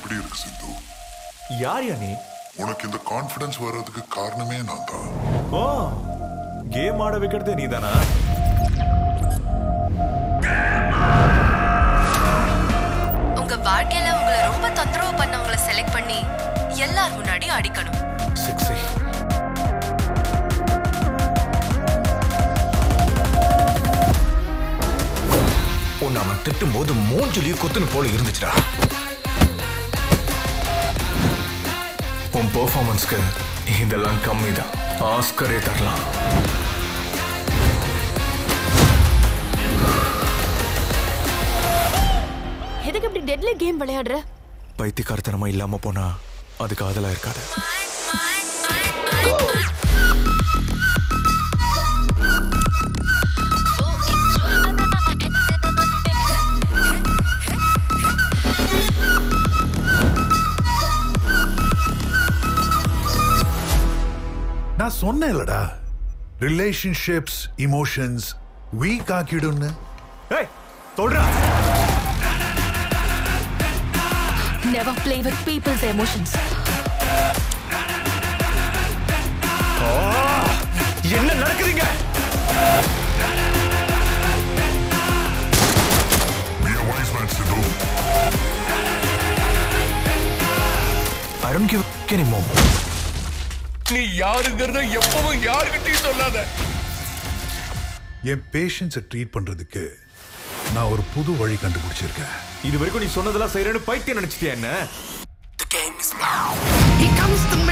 எப்படி இருக்கு சிந்து யார் யா நீ உனக்கு இந்த கான்ஃபிடன்ஸ் வர்றதுக்கு காரணமே நான் தான் ஓ கேம் ஆட வைக்கிறதே நீதானா உங்க வாழ்க்கையில உங்களை ரொம்ப தொந்தரவு பண்ணவங்கள செலக்ட் பண்ணி எல்லார் முன்னாடி அடிக்கணும் சிக்ஸி உன்னை அவன் திட்டும் போது மூஞ்சிலியும் குத்துன்னு போல இருந்துச்சுடா உன் பெர்ஃபார்மன்ஸ்க்கு இதெல்லாம் கம்மி தான் ஆஸ்கரே தரலாம் எதுக்கு இப்படி டெட்ல கேம் விளையாடுற பைத்தியக்காரத்தனமா இல்லாம போனா அது காதலா இருக்காது நான் சொன்னேன்லடா ரிலேஷன்ஷிப்ஸ் இமோஷன்ஸ் வீக் ஆக்கிடும்னு ஏய் தொடுறா never play with people's emotions என்ன நடக்குதுங்க Be a wise man, Sindhu I don't give anymore நீ யாருங்கிறத எப்பவும் யாருக்கிட்டையும் சொல்லாத என் பேஷன்ஸை ட்ரீட் பண்றதுக்கு நான் ஒரு புது வழி கண்டுபிடிச்சிருக்கேன் இது வரைக்கும் நீ சொன்னதெல்லாம் செய்யறேன்னு பைத்தியம் நினைச்சிட்டியா என்ன Here comes the